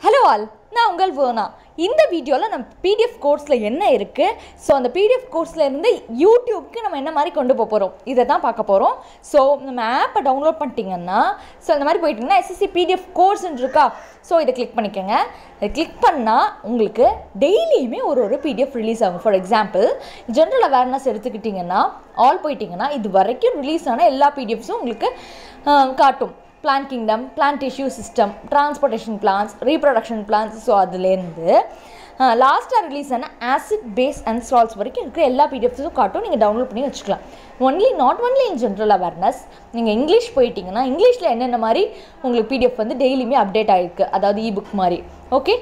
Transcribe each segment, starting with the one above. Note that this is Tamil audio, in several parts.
ஹலோ ஆல் நான் உங்கள் வேணா இந்த வீடியோவில் நம்ம பிடிஎஃப் கோர்ஸில் என்ன இருக்குது ஸோ அந்த பிடிஎஃப் கோர்ஸில் இருந்து யூடியூப்க்கு நம்ம என்ன மாதிரி கொண்டு போக போகிறோம் இதை தான் பார்க்க போகிறோம் ஸோ நம்ம ஆப்பை டவுன்லோட் பண்ணிட்டீங்கன்னா ஸோ இந்த மாதிரி போயிட்டீங்கன்னா எஸ்எஸ்சி பிடிஎஃப் கோர்ஸ்ன்னு இருக்கா ஸோ இதை கிளிக் பண்ணிக்கோங்க இதை கிளிக் பண்ணால் உங்களுக்கு டெய்லியுமே ஒரு ஒரு பிடிஎஃப் ரிலீஸ் ஆகும் ஃபார் எக்ஸாம்பிள் ஜென்ரல் அவேர்னஸ் எடுத்துக்கிட்டிங்கன்னா ஆல் போயிட்டிங்கன்னா இது வரைக்கும் ரிலீஸ் ஆன எல்லா பிடிஎஃப்ஸும் உங்களுக்கு ஆஹ், காட்டும் plant kingdom plant tissue system transportation plants reproduction plants so அதுலேருந்து லாஸ்ட்டாக ரிலீஸ் ஆன ஆசிட் பேஸ் அண்ட் சால்ட்ஸ் வரைக்கும் இருக்கிற எல்லா பிடிஎஃப்ஸும் காட்டும் நீங்கள் டவுன்லோட் பண்ணி வச்சுக்கலாம் only not only in general awareness நீங்கள் இங்கிலீஷ் போயிட்டீங்கன்னா இங்கிலீஷில் என்னென்ன மாதிரி உங்களுக்கு பிடிஎஃப் வந்து டெய்லியுமே அப்டேட் ஆகிருக்கு அதாவது இபுக் மாதிரி ஓகே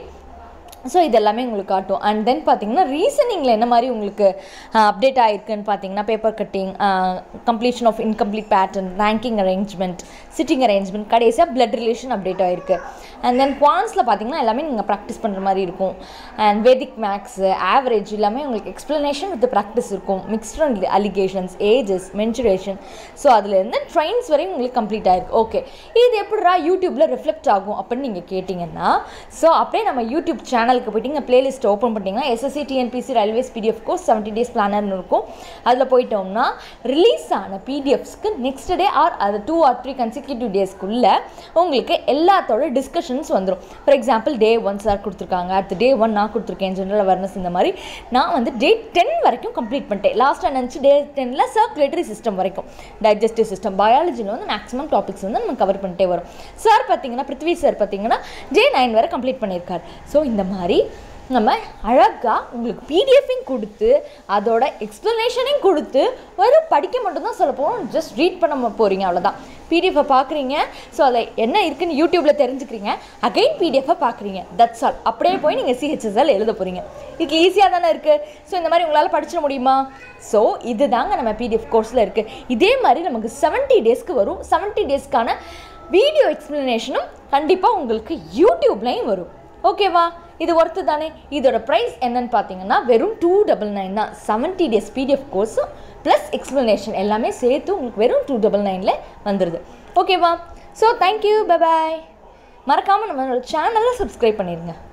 ஸோ இது எல்லாமே உங்களுக்கு காட்டும் அண்ட் தென் பார்த்தீங்கன்னா ரீசனிங்கில் என்ன மாதிரி உங்களுக்கு அப்டேட் ஆகிருக்குன்னு பார்த்தீங்கன்னா paper cutting completion of incomplete pattern ranking arrangement sitting arrangement கடைசியாக பிளட் ரிலேஷன் அப்டேட் ஆகிருக்கு அண்ட் தென் குவான்ஸில் பார்த்தீங்கன்னா எல்லாமே நீங்கள் ப்ராக்டிஸ் பண்ணுற மாதிரி இருக்கும் அண்ட் வேதிக் மேக்ஸு ஆவரேஜ் எல்லாமே உங்களுக்கு எக்ஸ்ப்ளனேஷன் வித் ப்ராக்டிஸ் இருக்கும் mixed alligations ages mensuration so அதுலேருந்து ட்ரைன்ஸ் வரையும் உங்களுக்கு கம்ப்ளீட் ஆயிருக்கு ஓகே இது எப்படிடா யூடியூப்பில் ரிஃப்ளெக்ட் ஆகும் அப்படின்னு நீங்கள் கேட்டிங்கன்னா ஸோ அப்படியே நம்ம யூடியூப் சேனலுக்கு போயிட்டு இங்கே பிளேலிஸ்ட் ஓப்பன் பண்ணிட்டீங்கன்னா SSC TNPSC railways PDF course seventy days பிளானர்னு இருக்கும் அதில் போயிட்டோம்னா ரிலீஸ் ஆன பிடிஎஃப்ஸ்க்கு நெக்ஸ்ட் டே ஆர் அது டூ ஆர் த்ரீ கன்சிக்யூட்டிவ் டேஸ்க்குள்ளே உங்களுக்கு எல்லாத்தோட டிஸ்கஷன்ஸ் வந்துடும் for example day one sir கொடுத்துருக்காங்க அடுத்து டே ஒன் நான் கொடுத்துருக்கேன் ஜென்ரல் அவேர்னஸ் இந்த மாதிரி நான் வந்து டே டென் வரைக்கும் கம்ப்ளீட் பண்ணிட்டேன் லாஸ்ட்டாக நினச்சி டே டென்னில் சர்க்குலேட்டரி சிஸ்டம் வரைக்கும் டைஜஸ்டிவ் சிஸ்டம் பயாலஜியில் வந்து மேக்ஸிமம் டாபிக்ஸ் வந்து நம்ம கவர் பண்ணிட்டே வரும் சார் பார்த்தீங்கன்னா பிருத்வி சார் பார்த்தீங்கன்னா ஜே நைன் வரை கம்ப்ளீட் பண்ணியிருக்காரு ஸோ இந்த மாதிரி நம்ம அழகாக உங்களுக்கு பிடிஎஃபையும் கொடுத்து அதோட எக்ஸ்ப்ளனேஷனையும் கொடுத்து வெறும் படிக்க மட்டும்தான் சொல்ல போகிறோம் ஜஸ்ட் ரீட் பண்ண போகிறீங்க அவ்வளோதான் பிடிஎஃபை பார்க்குறீங்க ஸோ அதில் என்ன இருக்குன்னு யூடியூப்பில் தெரிஞ்சுக்கிறீங்க அகைன் பிடிஎஃபை பார்க்குறீங்க தட்ஸ் ஆல் அப்படியே போய் நீங்கள் சிஹெச்எஸ்எல் எழுத போகிறீங்க இதுக்கு ஈஸியாக தானே இருக்குது ஸோ இந்த மாதிரி உங்களால் படிச்சிட முடியுமா ஸோ இது தாங்க நம்ம பிடிஎஃப் கோர்ஸில் இருக்குது இதே மாதிரி நமக்கு செவன்ட்டி டேஸ்க்கு வரும் செவன்ட்டி டேஸ்க்கான வீடியோ எக்ஸ்ப்ளனேஷனும் கண்டிப்பாக உங்களுக்கு யூடியூப்லேயும் வரும் ஓகேவா இது ஒர்த்து தானே இதோட ப்ரைஸ் என்னன்னு பார்த்தீங்கன்னா வெறும் டூ டபுள் நைன் தான் செவன்ட்டி டேஸ் பிடிஎஃப் கோர்ஸும் ப்ளஸ் எக்ஸ்ப்ளனேஷன் எல்லாமே சேர்த்து உங்களுக்கு வெறும் டூ டபுள் நைனில் வந்துடுது ஓகேவா ஸோ தேங்க்யூ பபாய் மறக்காமல் நம்மளோட சேனலை சப்ஸ்கிரைப் பண்ணிடுங்க